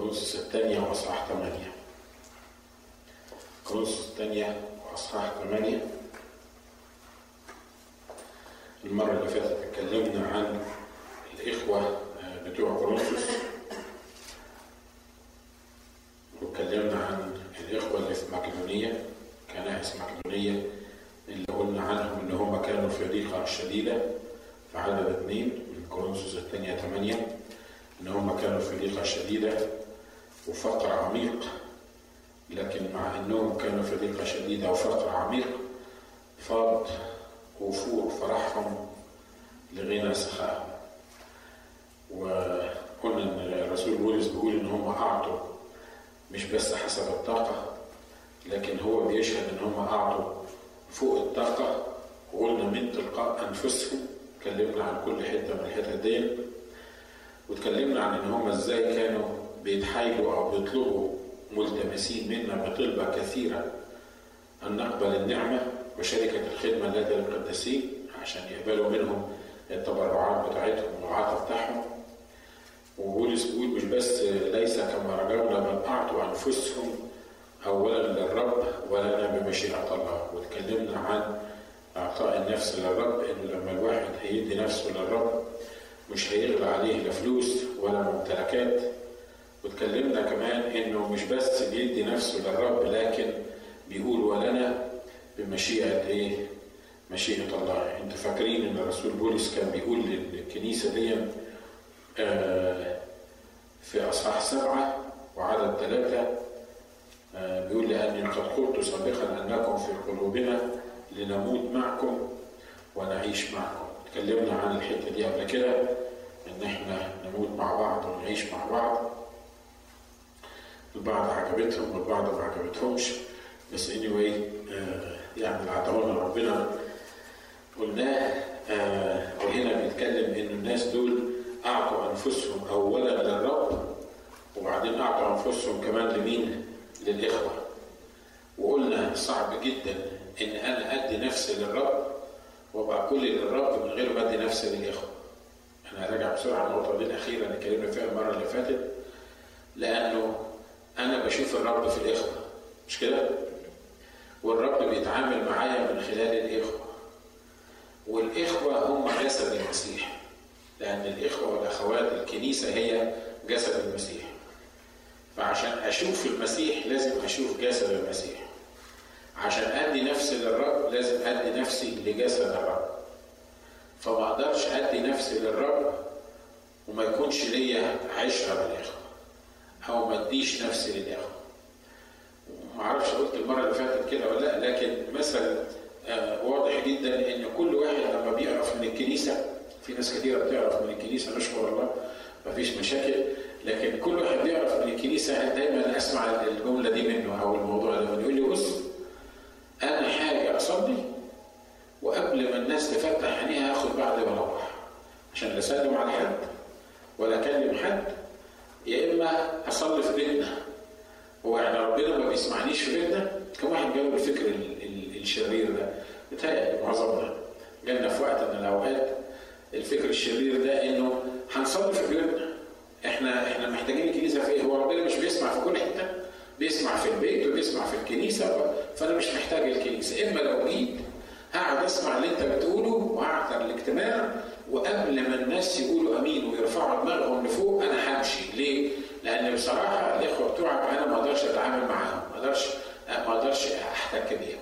كورنثوس الثانية وأصحاح 8 كورنثوس الثانية وأصحاح 8 المرة اللي فاتت اتكلمنا عن الإخوة بتوع كورنثوس واتكلمنا عن الإخوة اللي في مقدونية كنائس مقدونية اللي قلنا عنهم إن هم كانوا في ضيقة شديدة في عدد اثنين من كورنثوس الثانية 8 إن هم كانوا في ضيقة شديدة وفقر عميق لكن مع إنهم كانوا في ضيقة شديدة وفقر عميق فاض وفور فرحهم لغنى سخائهم وقلنا ان الرسول بولس بيقول ان هم اعطوا مش بس حسب الطاقه لكن هو بيشهد ان هم اعطوا فوق الطاقه وقلنا من تلقاء انفسهم اتكلمنا عن كل حته من الحتت دي واتكلمنا عن ان هم ازاي كانوا بيتحايلوا او بيطلبوا ملتمسين منا بطلبه كثيره ان نقبل النعمه وشركه الخدمه التي للقديسين عشان يقبلوا منهم التبرعات بتاعتهم والعطف بتاعهم وبولس بيقول مش بس ليس كما رجونا بل اعطوا انفسهم اولا للرب ولنا بمشيئه الله واتكلمنا عن اعطاء النفس للرب انه لما الواحد هيدي نفسه للرب مش هيغلى عليه لا فلوس ولا ممتلكات واتكلمنا كمان انه مش بس بيدي نفسه للرب لكن بيقول ولنا بمشيئه ايه؟ مشيئة الله انتوا فاكرين ان الرسول بولس كان بيقول للكنيسة دي في اصحاح سبعة وعدد ثلاثة بيقول لأني قد قلت سابقا أنكم في قلوبنا لنموت معكم ونعيش معكم اتكلمنا عن الحتة دي قبل كده ان احنا نموت مع بعض ونعيش مع بعض البعض عجبتهم والبعض ما عجبتهمش بس anyway يعني اللي عطاهولنا ربنا قلناه آه وهنا بنتكلم ان الناس دول اعطوا انفسهم اولا للرب وبعدين اعطوا انفسهم كمان لمين؟ للاخوه. وقلنا صعب جدا ان انا ادي نفسي للرب وابقى كل للرب من غير ما ادي نفسي للاخوه. انا راجع بسرعه النقطه دي الاخيره اللي اتكلمنا فيها المره اللي فاتت لانه انا بشوف الرب في الاخوه مش كده؟ والرب بيتعامل معايا من خلال الاخوه. والإخوة هم جسد المسيح لأن الإخوة والأخوات الكنيسة هي جسد المسيح فعشان أشوف المسيح لازم أشوف جسد المسيح عشان أدي نفسي للرب لازم أدي نفسي لجسد الرب فما أقدرش أدي نفسي للرب وما يكونش ليا عشرة بالإخوة أو ما أديش نفسي للإخوة معرفش قلت المرة اللي فاتت كده ولا لا لكن مثلا آه واضح جدا ان كل واحد لما بيعرف من الكنيسه في ناس كثيره بتعرف من الكنيسه نشكر الله مفيش مشاكل لكن كل واحد بيعرف من الكنيسه دايما اسمع الجمله دي منه او الموضوع ده يقول لي بص انا حاجه اصلي وقبل ما الناس تفتح عينيها اخد بعض واروح عشان لا اسلم على حد ولا اكلم حد يا اما اصلي في بيتنا هو يعني ربنا ما بيسمعنيش في بيتنا كم واحد جاوب الفكر الشرير ده بتهيألي معظمنا جالنا في وقت من الاوقات الفكر الشرير ده انه هنصلي في بيوتنا احنا احنا محتاجين الكنيسه في ايه؟ هو ربنا مش بيسمع في كل حته بيسمع في البيت وبيسمع في الكنيسه فانا مش محتاج الكنيسه اما لو جيت هقعد اسمع اللي انت بتقوله وهحضر الاجتماع وقبل ما الناس يقولوا امين ويرفعوا دماغهم لفوق انا همشي ليه؟ لان بصراحه الاخوه بتوعك انا ما اقدرش اتعامل معاهم ما اقدرش ما اقدرش احتك بيهم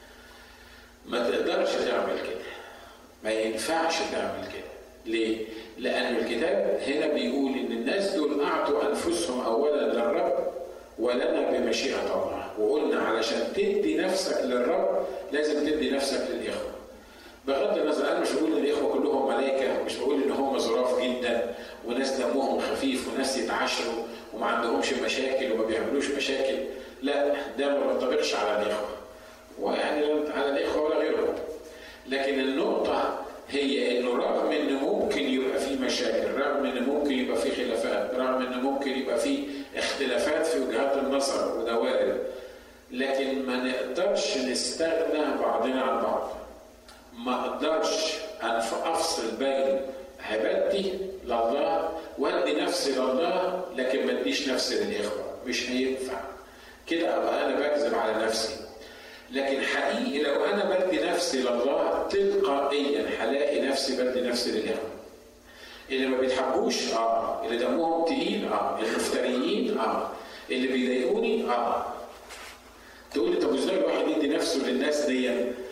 ما تقدرش تعمل كده ما ينفعش تعمل كده ليه؟ لأن الكتاب هنا بيقول إن الناس دول أعطوا أنفسهم أولا للرب ولنا بمشيئة الله وقلنا علشان تدي نفسك للرب لازم تدي نفسك للإخوة بغض النظر أنا مش بقول إن الإخوة كلهم ملائكة مش بقول إن هم ظراف جدا وناس دمهم خفيف وناس يتعاشروا وما عندهمش مشاكل وما بيعملوش مشاكل لا ده ما بينطبقش على الإخوة ويعني على الإخوة ولا غيرهم لكن النقطة هي انه رغم ان ممكن يبقى في مشاكل رغم ان ممكن يبقى في خلافات رغم ان ممكن يبقى في اختلافات في وجهات النظر وده وارد لكن ما نقدرش نستغنى بعضنا عن بعض ما اقدرش افصل بين عبادتي لله وادي نفسي لله لكن ما اديش نفسي للاخوه مش هينفع كده ابقى انا بكذب على نفسي لكن حقيقي لو انا بدي نفسي لله تلقائيا هلاقي نفسي بدي نفسي للاخوه اللي ما بيتحبوش اه اللي دمهم تقيل اه المفتريين اه اللي بيضايقوني اه تقول لي طب ازاي الواحد يدي نفسه للناس دي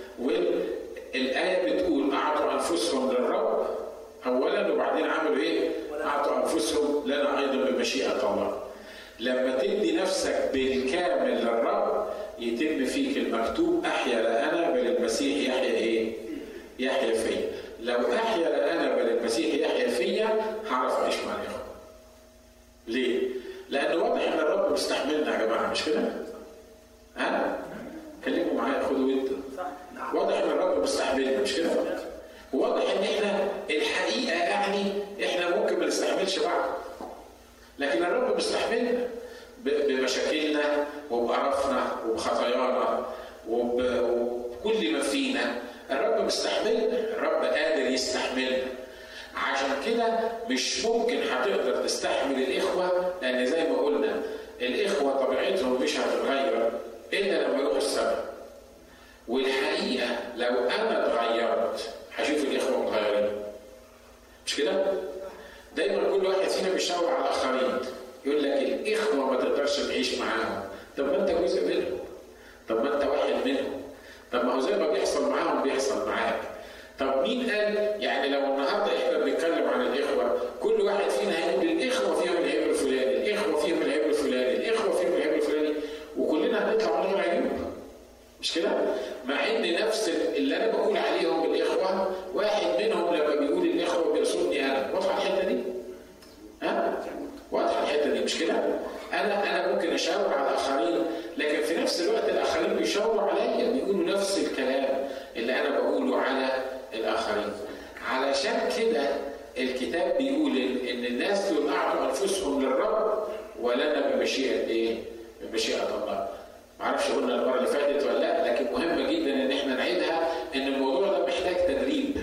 والآية بتقول أعطوا أنفسهم للرب أولا وبعدين عملوا إيه؟ أعطوا أنفسهم لنا أيضا بمشيئة الله. لما تدي نفسك بالكامل للرب يتم فيك المكتوب أحيا لا أنا بل المسيح يحيا إيه؟ يحيا فيا. لو أحيا لا أنا بل المسيح يحيا فيا هعرف أعيش مع الإخوة. ليه؟ لأن واضح إن الرب مستحملنا يا جماعة مش كده؟ ها؟ كلموا معايا خدوا وانتوا واضح ان الرب مستحملنا مش كده؟ وواضح ان احنا الحقيقه يعني احنا ممكن ما نستحملش بعض لكن الرب مستحملنا بمشاكلنا وبقرفنا وبخطايانا وبكل ما فينا الرب مستحملنا الرب قادر يستحملنا عشان كده مش ممكن هتقدر تستحمل الاخوه لان زي ما قلنا الاخوه طبيعتهم مش هتتغير الا لما يروحوا السماء والحقيقه لو انا اتغيرت هشوف الاخوه متغيرين مش كده؟ دايما كل واحد فينا بيشاور على الاخرين يقول لك الاخوه ما تقدرش تعيش معاهم طب ما انت جزء منهم طب ما انت واحد منهم طب ما هو زي ما بيحصل معاهم بيحصل معاك طب مين قال يعني لو النهارده احنا بنتكلم عن الاخوه كل واحد فينا هيقول الاخوه فيهم العيب الفلاني الاخوه فيهم العيب الفلاني الاخوه فيهم العيب الفلاني وكلنا هنطلع عليهم عيوب مش كده؟ مع ان نفس اللي انا بقول عليهم الاخوه واحد منهم لما بيقول الاخوه بيقصدني انا واضحه الحته دي؟ ها؟ واضحه الحته دي مش كده؟ انا انا ممكن اشاور على الاخرين لكن في نفس الوقت الاخرين بيشاوروا عليا بيقولوا نفس الكلام اللي انا بقوله على الاخرين. علشان كده الكتاب بيقول ان الناس دول اعطوا انفسهم للرب ولنا بمشيئه ايه؟ بمشيئه الله. معرفش قلنا المره اللي فاتت ولا لا لكن مهم جدا ان احنا نعيدها ان الموضوع ده محتاج تدريب.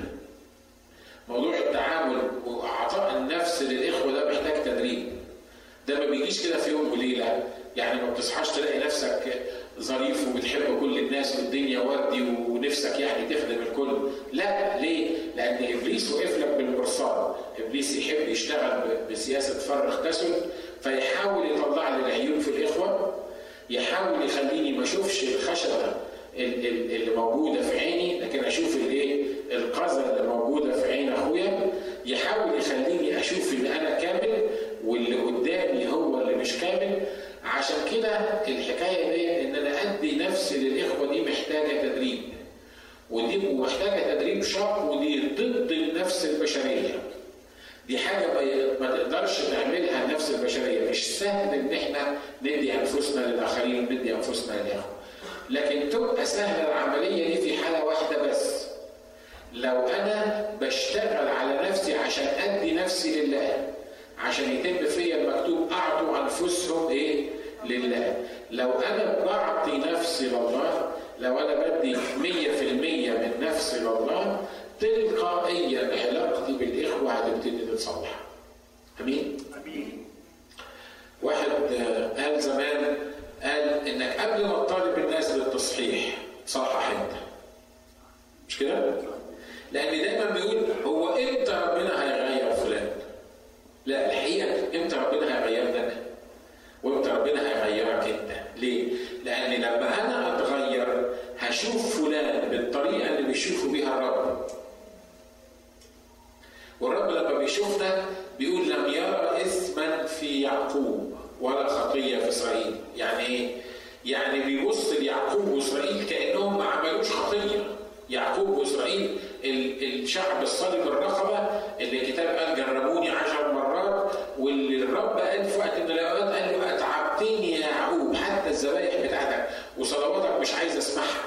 موضوع التعامل واعطاء النفس للاخوه ده محتاج تدريب. ده ما بيجيش كده في يوم وليله يعني ما بتصحاش تلاقي نفسك ظريف وبتحب كل الناس والدنيا وردي ونفسك يعني تخدم الكل لا ليه لان ابليس وقف لك بالمرصاد ابليس يحب يشتغل بسياسه فرغ تسد فيحاول يطلع لي العيوب في الاخوه يحاول يخليني ما اشوفش الخشبه اللي موجوده في عيني لكن اشوف الايه القذى اللي موجوده في عين اخويا يحاول يخليني اشوف ان انا كامل واللي قدامي هو اللي مش كامل عشان كده الحكايه دي ان انا ادي نفسي للاخوه دي محتاجه تدريب ودي محتاجه تدريب شاق ودي ضد النفس البشريه دي حاجه ما تقدرش تعملها النفس البشريه مش سهل ان احنا ندي انفسنا للاخرين وندي انفسنا للاخوه لكن تبقى سهله العمليه دي في حاله واحده بس لو انا بشتغل على نفسي عشان ادي نفسي لله عشان يتم فيا المكتوب اعطوا انفسهم ايه؟ لله. لو انا بعطي نفسي لله لو انا بدي 100% من نفسي لله تلقائيا علاقتي بالاخوه هتبتدي تتصلح. امين؟ امين. واحد قال زمان قال انك قبل ما تطالب الناس بالتصحيح صحح انت. مش كده؟ لان دايما بيقول هو امتى ربنا هيغير فلان؟ لا الحقيقه امتى ربنا هيغيرنا انا؟ وامتى ربنا هيغيرك انت؟ ليه؟ لان لما انا اتغير هشوف فلان بالطريقه اللي بيشوفوا بيها الرب. والرب لما بيشوفنا بيقول لم يرى اثما في يعقوب ولا خطيه في اسرائيل، يعني ايه؟ يعني بيبص ليعقوب واسرائيل كانهم ما عملوش خطيه. يعقوب واسرائيل الشعب الصلب الرقبه اللي الكتاب قال جربوني عشر مرات واللي الرب قال في وقت من الاوقات قال له اتعبتني يا يعقوب حتى الذبائح بتاعتك وصلواتك مش عايز اسمعها.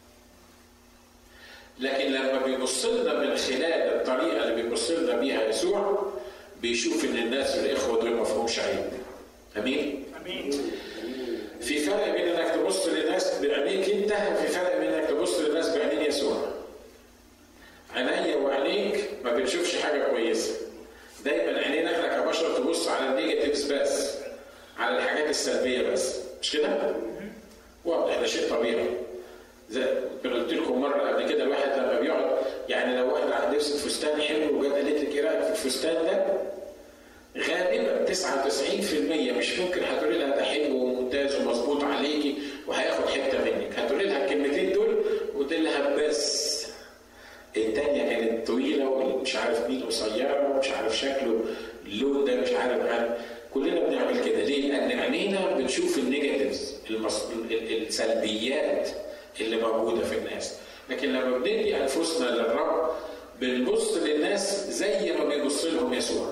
لكن لما بيبص لنا من خلال الطريقه اللي بيبص لنا بيها يسوع بيشوف ان الناس الاخوه دول ما فيهمش عيب. امين؟ امين. في فرق بين انك تبص للناس بعينيك انت وفي فرق بين انك تبص للناس بعينين يسوع. عينيا وعينيك ما بنشوفش حاجه كويسه. دايما عينينا احنا كبشر واضح ده شيء طبيعي زي قلت لكم مره قبل كده الواحد لما بيقعد يعني لو واحد لبس فستان حلو وجت قالت لك ايه رايك في الفستان ده؟ غالبا 99% مش ممكن هتقولي لها ده حلو وممتاز ومظبوط عليكي وهياخد حته منك، هتقولي لها الكلمتين دول وتقول لها بس التانية كانت طويلة ومش عارف مين قصيرة ومش عارف شكله اللون ده مش عارف عارف كلنا بنعمل كده ليه؟ لأن عينينا بتشوف النيجاتيفز السلبيات اللي موجودة في الناس لكن لما بندي أنفسنا للرب بنبص للناس زي ما بيبص لهم يسوع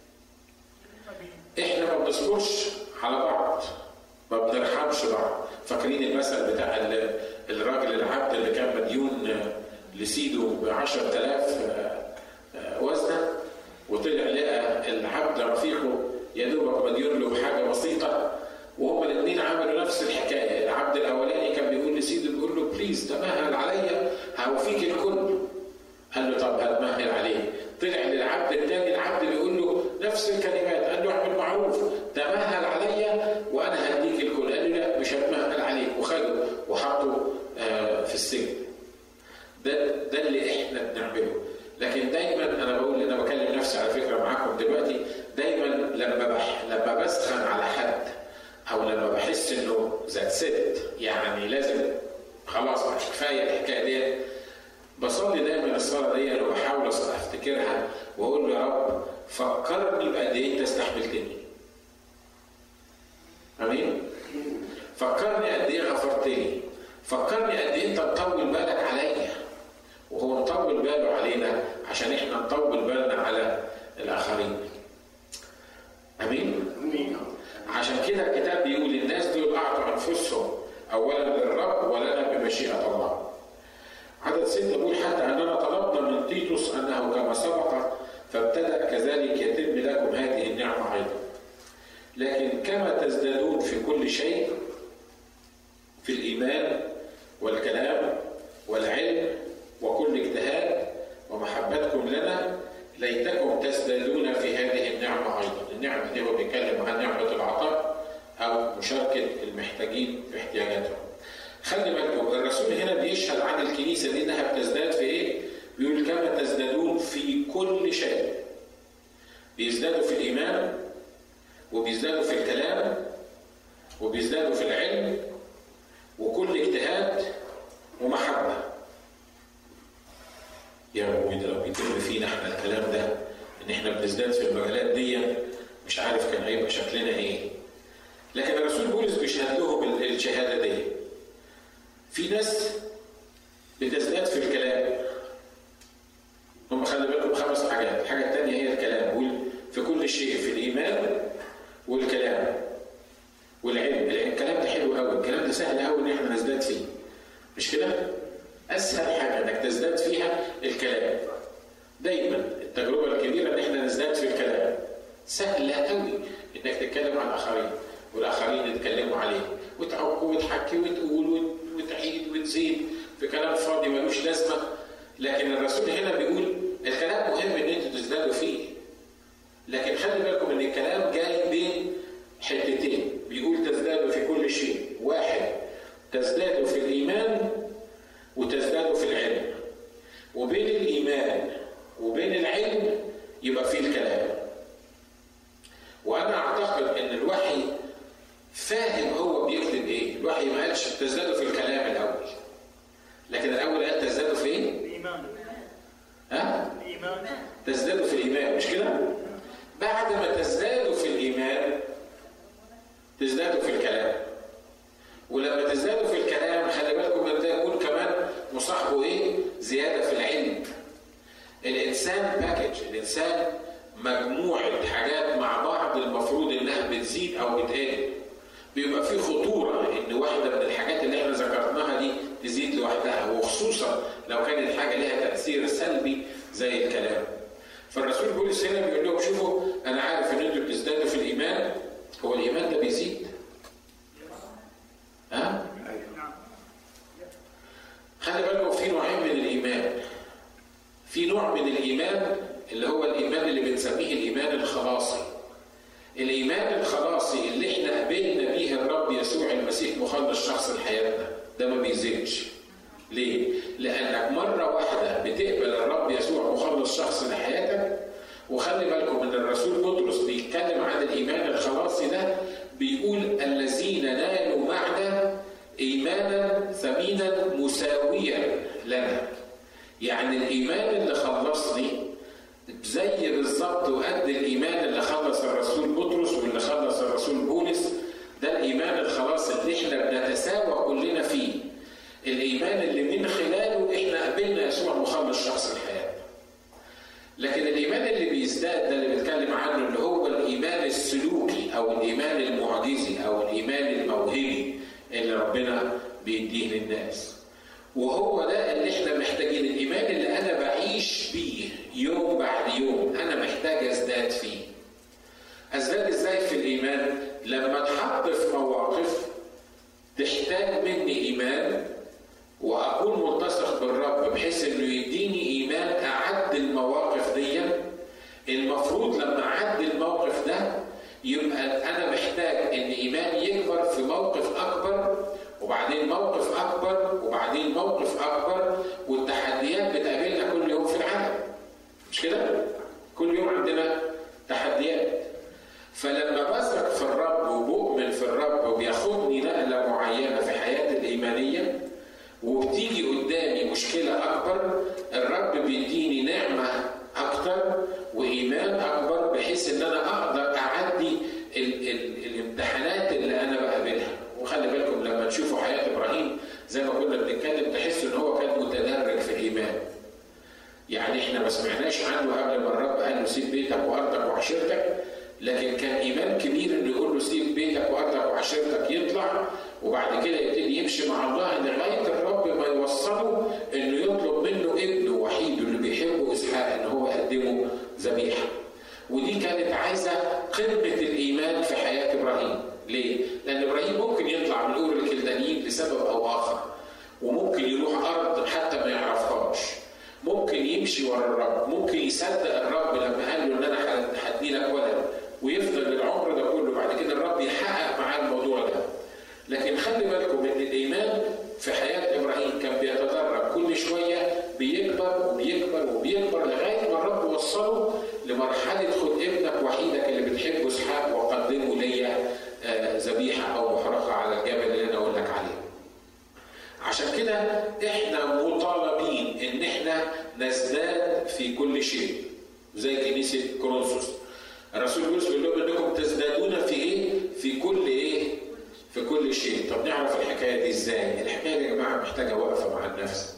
احنا ما بنصبرش على بعض ما بنرحمش بعض فاكرين المثل بتاع الراجل العبد اللي كان مديون لسيده ب 10000 وزنه وطلع لقى العبد رفيقه يا دوبك مديون له بحاجه بسيطه وهما الاثنين عملوا نفس الحكايه العبد الاولاني كان بيقول لسيده بيقول له بليز تمهل عليا هوفيك الكل قال له طب هتمهل عليه طلع للعبد الثاني العبد بيقول له نفس الكلمات قال له اعمل معروف تمهل عليا وانا هديك الكل قال له لا مش هتمهل عليك وخده وحطه في السجن ده ده اللي احنا بنعمله لكن دايما انا بقول انا بكلم نفسي على فكره معاكم دلوقتي دايما لما بح لما بسخن على حد او لما بحس انه ذات ست يعني لازم خلاص مش كفايه الحكايه دي بصلي دايما الصلاه دي وبحاول افتكرها واقول له يا رب فكرني بقد ايه انت استحملتني. امين؟ فكرني قد ايه غفرت لي. فكرني قد ايه انت مطول بالك عليا. وهو مطول باله علينا عشان احنا نطول بالنا على الاخرين. امين؟ امين عشان كده الكتاب بيقول الناس دول اعطوا انفسهم اولا للرب ولنا بمشيئه الله. عدد ستة بيقول حتى أننا طلبنا من تيتوس أنه كما سبق فابتدأ كذلك يتم لكم هذه النعمة أيضا لكن كما تزدادون في كل شيء في الإيمان والكلام والعلم وكل اجتهاد ومحبتكم لنا ليتكم تزدادون في هذه النعمة أيضا النعمة دي هو بيتكلم عن نعمة العطاء أو مشاركة المحتاجين في احتياجاتهم خلي بالكم الرسول هنا بيشهد عن الكنيسة دي إنها بتزداد في إيه؟ بيقول كما تزدادون في كل شيء. بيزدادوا في الإيمان وبيزدادوا في الكلام وبيزدادوا في العلم وكل اجتهاد ومحبة. يا رب ده لو بيتم فينا احنا الكلام ده ان احنا بنزداد في المجالات دي مش عارف كان هيبقى شكلنا ايه. لكن الرسول بولس بيشهد لهم الشهاده دي. في ناس بتزداد في الكلام هم خلي بالكم خمس حاجات الحاجة الثانية هي الكلام قول في كل شيء في الإيمان والكلام والعلم الكلام ده حلو قوي الكلام ده سهل قوي ان احنا نزداد فيه مش كده؟ اسهل حاجه انك تزداد فيها الكلام دايما التجربه الكبيره ان احنا نزداد في الكلام سهل قوي انك تتكلم عن الاخرين والاخرين يتكلموا عليك وتعك وتحكي وتقول وتعيد وتزيد في كلام فاضي ملوش لازمه لكن الرسول هنا بيقول الكلام مهم ان انتوا تزدادوا فيه لكن خلي بالكم ان الكلام جاي بين حتتين بيقول تزدادوا في كل شيء واحد تزدادوا في الايمان وتزدادوا في العلم وبين الايمان وبين العلم يبقى في الكلام وانا اعتقد ان الوحي فاهم هو بيكتب ايه الوحي ما قالش تزدادوا في الكلام الاول لكن الاول قال تزدادوا في ايه الإيمان ها الإيمان تزدادوا في الايمان مش كده بعد ما تزدادوا في الايمان تزدادوا في الكلام ولما تزدادوا في الكلام خلي بالكم ان ده يكون كمان مصاحبه ايه زياده في العلم الانسان باكج الانسان مجموعه حاجات مع بعض المفروض انها بتزيد او بتقل بيبقى في خطوره ان واحده من الحاجات اللي احنا ذكرناها دي تزيد لوحدها وخصوصا لو كانت الحاجه لها تاثير سلبي زي الكلام فالرسول بولس هنا بيقول لهم شوفوا انا عارف ان انتوا بتزدادوا في الايمان هو الايمان ده بيزيد ها نعم خلي بالكم في نوعين من الايمان في نوع من الايمان اللي هو الايمان اللي بنسميه الايمان الخلاصي الايمان الخلاصي اللي احنا قبلنا بيه الرب يسوع المسيح مخلص مخلص شخص لحياتنا ده ما بيزيدش ليه؟ لأنك مرة واحدة بتقبل الرب يسوع مخلص شخص لحياتك وخلي بالكم ان الرسول بطرس بيتكلم عن الايمان الخلاصي ده بيقول الذين نالوا معنا ايمانا ثمينا مساويا لنا يعني الايمان اللي خلصني زي بالظبط وقد الايمان اللي خلص الرسول بطرس واللي خلص الرسول بولس ده الايمان الخلاص اللي احنا بنتساوى كلنا فيه الايمان اللي من خلاله احنا قابلنا يسوع مخلص شخص الحياه لكن الايمان اللي بيزداد ده اللي بنتكلم عنه اللي هو الايمان السلوكي او الايمان المعجزي او الايمان الموهبي اللي ربنا بيديه للناس وهو ده اللي احنا محتاجين الايمان اللي انا بعيش بيه يوم بعد يوم انا محتاج ازداد فيه ازداد ازاي في الايمان لما اتحط في مواقف تحتاج مني ايمان واكون ملتصق بالرب بحيث انه يديني ايمان اعدي المواقف دي المفروض لما اعدي الموقف ده يبقى انا محتاج ان ايماني يكبر في موقف اكبر وبعدين موقف اكبر وبعدين موقف اكبر والتحديات بتقابلنا كل يوم في العالم مش كده؟ كل يوم عندنا تحديات فلما بثق في الرب وبؤمن في الرب وبياخدني نقله معينه في حياتي الايمانيه وبتيجي قدامي مشكله اكبر الرب بيديني نعمه اكتر وايمان اكبر بحيث ان انا اقدر اعدي ال ال الامتحانات اللي انا بقابلها وخلي بالكم لما تشوفوا حياه ابراهيم زي ما كنا بنتكلم تحسوا ان هو كان متدرج في الايمان يعني احنا ما سمعناش عنه قبل ما الرب قال له سيب بيتك وارضك وعشيرتك لكن كان ايمان كبير انه يقول له سيب بيتك وارضك وعشيرتك يطلع وبعد كده يبتدي يمشي مع الله لغايه الرب ما يوصله انه يطلب منه ابنه وحيده اللي بيحبه اسحاق ان هو يقدمه ذبيحه. ودي كانت عايزه قمه الايمان في حياه ابراهيم. ليه؟ لان ابراهيم ممكن يطلع من اور الكلدانيين لسبب او اخر وممكن يروح ارض حتى ما يعرفهاش. ممكن يمشي ورا الرب، ممكن يصدق الرب لما قال له ان انا هدي لك ولد ويفضل العمر ده كله بعد كده الرب يحقق معاه الموضوع ده. لكن خلي بالكم ان الايمان في حياه ابراهيم كان بيتدرج كل شويه بيكبر وبيكبر وبيكبر لغايه ما الرب وصله لمرحله خد ابنك وحيدك اللي بتحبه اسحاق وقدمه ليا ذبيحه او محرقه على الجبل اللي انا اقول لك عليه. عشان كده احنا مطالبين ان احنا نزداد في كل شيء زي كنيسه كورنثوس. الرسول بولس بيقول لهم انكم تزدادون في ايه؟ في كل ايه؟ في كل شيء طب نعرف الحكايه دي ازاي الحكايه دي يا جماعه محتاجه وقفه مع النفس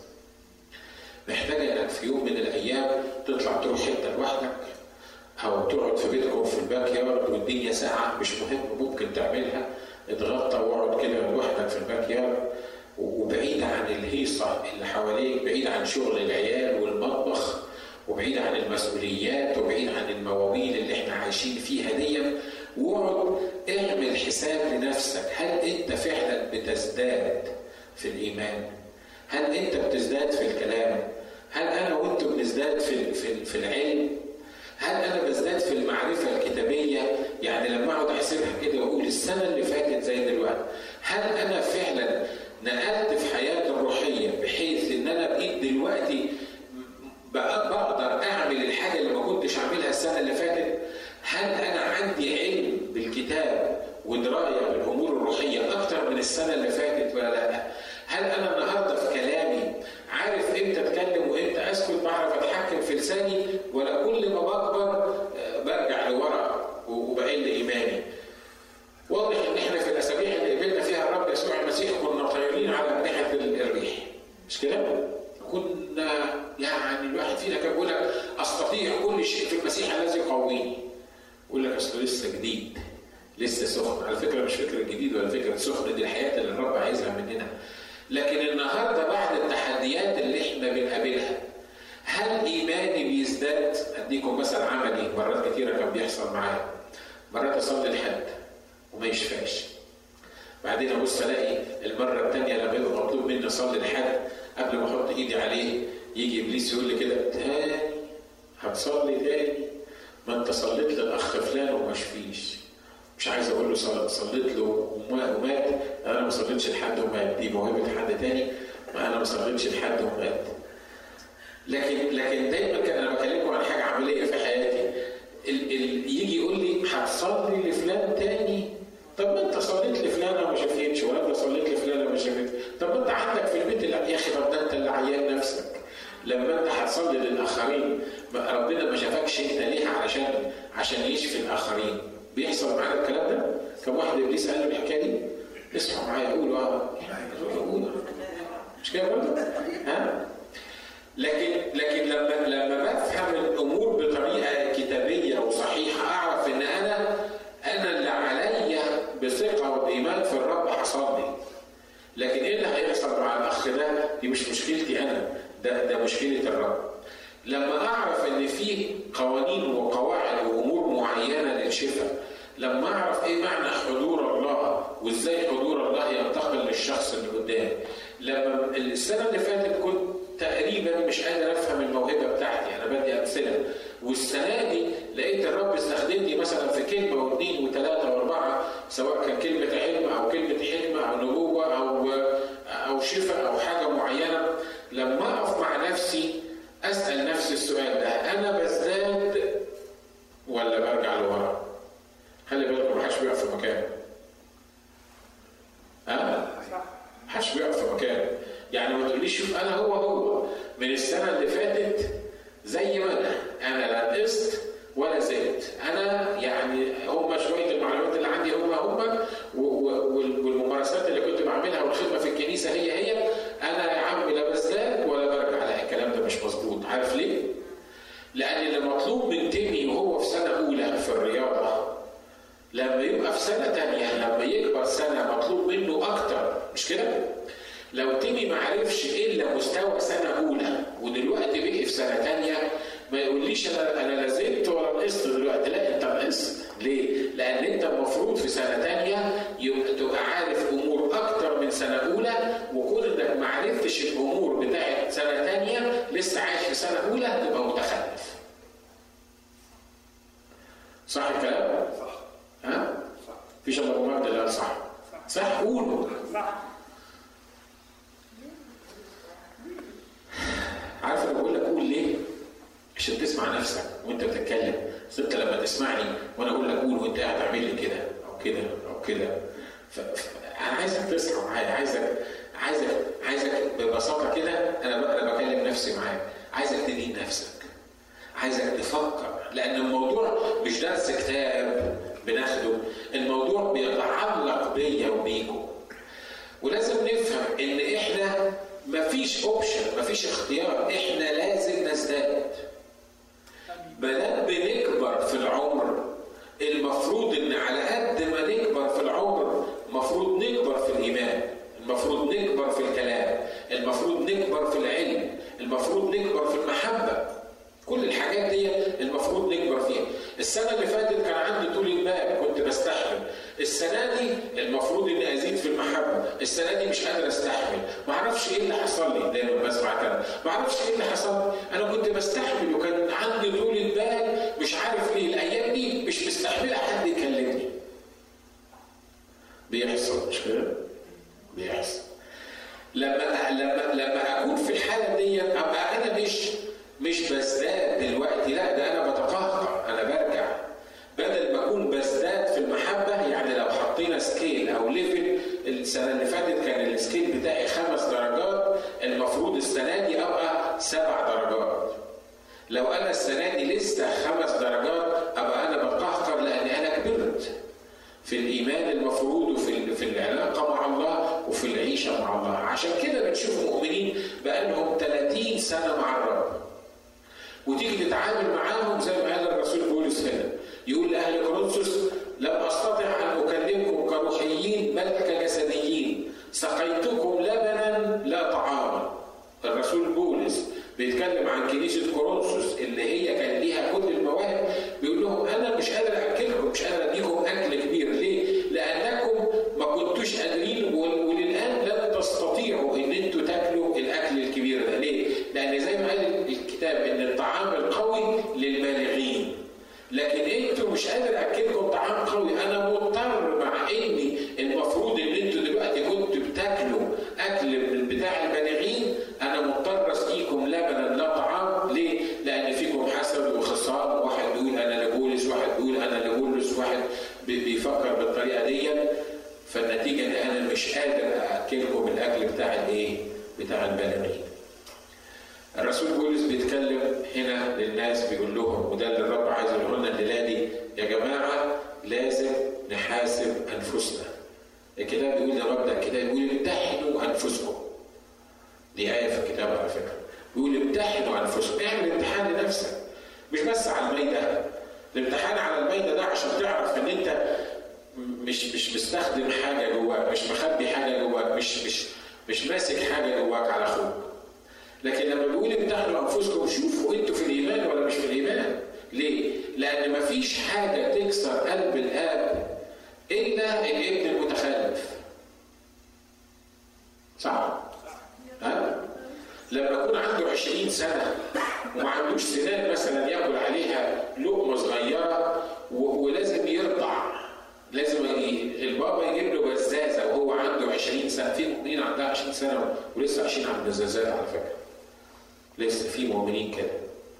محتاجه انك في يوم من الايام تطلع تروح حته لوحدك او تقعد في بيتكم في الباك يارد والدنيا ساعه مش مهم ممكن تعملها اتغطى واقعد كده لوحدك في الباك يارد وبعيد عن الهيصه اللي حواليك بعيد عن شغل العيال والمطبخ وبعيد عن المسؤوليات وبعيد عن المواويل اللي احنا عايشين فيها دي واقعد اعمل حساب لنفسك هل انت فعلا بتزداد في الايمان هل انت بتزداد في الكلام هل انا وانت بنزداد في في في العلم هل انا بزداد في المعرفه الكتابيه يعني لما اقعد احسبها كده واقول السنه اللي فاتت زي دلوقتي هل انا فعلا نقلت في حياتي الروحيه بحيث ان انا بقيت دلوقتي بقدر اعمل الحاجه اللي ما كنتش اعملها السنه اللي فاتت هل انا عندي علم بالكتاب ودرايه بالامور الروحيه اكتر من السنه اللي فاتت ولا لا؟ هل انا النهارده في كلامي عارف امتى اتكلم وامتى اسكت بعرف اتحكم في لساني ولا كل ما بكبر برجع لورا وبقل ايماني؟ واضح ان احنا في الاسابيع اللي قبلنا فيها الرب يسوع المسيح كنا طايرين على اجنحه الريح مش كده؟ كنا يعني الواحد فينا كان بيقول لك استطيع كل شيء في المسيح الذي يقويني يقول لك اصل لسه جديد لسه سخن على فكره مش فكره جديد ولا فكره سخن دي الحياه اللي الرب عايزها مننا لكن النهارده بعد التحديات اللي احنا بنقابلها هل ايماني بيزداد؟ اديكم مثل عملي مرات كتيره كان بيحصل معايا مرات اصلي لحد وما يشفاش بعدين ابص الاقي المره الثانيه لما يبقى مطلوب مني اصلي لحد قبل ما احط ايدي عليه يجي ابليس يقول لي كده تاني هتصلي تاني ما انت صليت للاخ فلان وما شفيش مش عايز اقول له صليت له ومات انا ما صليتش لحد ومات دي موهبه حد تاني ما انا ما صليتش لحد ومات لكن لكن دايما كان انا بكلمكم عن حاجه عمليه في حياتي ال ال يجي يقول لي هتصلي لفلان تاني طب ما انت صليت لفلانه وما شافتش ولا انت صليت لفلانه وما شافتش طب ما انت عندك في البيت لا يا اخي طب ده انت اللي عيان نفسك لما انت هتصلي للاخرين ربنا ما شافكش انت ليه علشان عشان يشفي الاخرين بيحصل معانا الكلام ده كم واحد ابليس قال له الحكايه دي اسمعوا معايا قولوا اه مش كده برضه؟ ها؟ لكن لكن لما لما بفهم الامور بطريقه كتابيه وصحيحه اعرف ان انا انا اللي عليا بثقه وبايمان في الرب هصلي لكن ايه اللي هيحصل مع الاخ ده دي مش مشكلتي انا ده ده مشكله الرب لما اعرف ان في قوانين وقواعد وامور معينه للشفاء لما اعرف ايه معنى حضور الله وازاي حضور الله ينتقل للشخص اللي قدامي لما السنه اللي فاتت كنت تقريبا مش قادر افهم الموهبه بتاعتي انا بدي امثله والسنه دي لقيت الرب استخدمني مثلا في كلمه واثنين وثلاثه واربعه سواء كان كلمه علم او كلمه حكمه او نبوه او او شفاء او حاجه معينه لما اقف مع نفسي اسال نفسي السؤال ده انا بزداد ولا برجع لورا؟ خلي بالكم ما حدش بيقف في مكانه. ها؟ ما حدش بيقف في مكانه. يعني ما تقوليش شوف انا هو هو من السنه اللي فاتت زي ما انا انا لا نقصت ولا زدت انا يعني هم شويه المعلومات اللي عندي هم هم والممارسات اللي كنت بعملها والخدمه في الكنيسه هي هي انا يا عم لا بزداد ولا برجع لا الكلام ده مش مظبوط عارف ليه؟ لان اللي مطلوب من تيمي وهو في سنه اولى في الرياضه لما يبقى في سنه ثانيه لما يكبر سنه مطلوب منه اكتر مش كده؟ لو تيمي ما عرفش الا مستوى سنه اولى ودلوقتي بقي في سنه ثانيه ما يقوليش انا انا لا زلت ولا نقصت دلوقتي لا انت نقصت ليه؟ لان انت المفروض في سنه ثانيه يبقى تبقى عارف امور اكتر من سنه اولى وكون انك ما عرفتش الامور بتاعت سنه ثانيه لسه عايش في سنه اولى تبقى متخلف. صح الكلام؟ صح ها؟ صح فيش الا ابو مجد اللي قال صح صح قولوا صح عارف انا بقول لك قول ليه؟ عشان تسمع نفسك وانت بتتكلم بس انت لما تسمعني وانا اقول لك قول وانت قاعد تعمل لي كده او كده او كده انا عايزك تصحى معايا عايزك عايزك عايزك ببساطه كده انا انا بكلم نفسي معاك عايزك تدين نفسك عايزك تفكر لان الموضوع مش درس كتاب بناخده الموضوع بيتعلق بيا وبيكم ولازم نفهم ان احنا مفيش اوبشن مفيش اختيار احنا لازم نزداد بدل بنكبر في العمر المفروض ان على قد ما نكبر في العمر المفروض نكبر في الايمان المفروض نكبر في الكلام المفروض نكبر في العلم المفروض نكبر في المحبه كل الحاجات دي المفروض نكبر فيها السنه اللي فاتت كان عندي طول البال كنت بستحمل السنه دي المفروض اني ازيد في المحبه السنه دي مش قادر استحمل ما اعرفش ايه اللي حصل لي دايما بسمع كده ما اعرفش ايه اللي حصل لي انا كنت بستحمل وكان عندي طول البال مش عارف ليه الايام دي مش مستحمله حد يكلمني بيحصل مش كده بيحصل لما لما لما اكون في الحاله دي ابقى انا مش مش بزداد دلوقتي لا ده انا بتقهقر انا برجع بدل ما اكون بزداد في المحبه يعني لو حطينا سكيل او ليفل السنه اللي فاتت كان السكيل بتاعي خمس درجات المفروض السنه دي ابقى سبع درجات لو انا السنه دي لسه خمس درجات ابقى انا بتقهقر لان انا كبرت في الايمان المفروض وفي في العلاقه مع الله وفي العيشه مع الله عشان كده بنشوف مؤمنين بقالهم 30 سنه مع الرب وتيجي تتعامل معاهم زي ما قال الرسول بولس هنا يقول لاهل كورنثوس لم استطع ان اكلمكم كروحيين بل كجسديين سقيتكم لبنا لا طعاما الرسول بولس بيتكلم عن كنيسه كورنثوس اللي هي كان ليها كل المواهب بيقول لهم انا مش قادر اكلكم مش قادر اديكم اكل كبير ليه؟ لانكم ما كنتوش قادرين وللان لن تستطيعوا ان انتوا تاكلوا الاكل الكبير ده ليه؟ لان زي ما قال الكتاب ان الطعام القوي للبالغين لكن انتوا مش قادر اكلكم طعام قوي انا مضطر مع اني المفروض بتاع الايه؟ بتاع البالغين. الرسول بولس بيتكلم هنا للناس بيقول لهم وده اللي الرب عايز يقول لنا الليله دي يا جماعه لازم نحاسب انفسنا. الكتاب بيقول ده مبدا كده يقول امتحنوا انفسكم. دي ايه في الكتاب على فكره. بيقول امتحنوا انفسكم، اعمل امتحان لنفسك. مش بس على الميدان. الامتحان على الميدان ده عشان تعرف ان انت مش مش مستخدم حاجه جواك مش مخبي حاجه جواك مش مش مش ماسك حاجه جواك على اخوك لكن لما بيقول امتحنوا انفسكم شوفوا انتوا في الايمان ولا مش في الايمان ليه؟ لان مفيش حاجه تكسر قلب الاب الا الابن المتخلف صح؟ ها؟ لما يكون عنده 20 سنه وما عندوش سنان مثلا ياكل عليها لقمه صغيره ولازم يرضع لازم البابا يجيب له بزازه وهو عنده 20 سنه في مؤمنين عندها 20 سنه ولسه عايشين على البزازات على فكره لسه في مؤمنين كده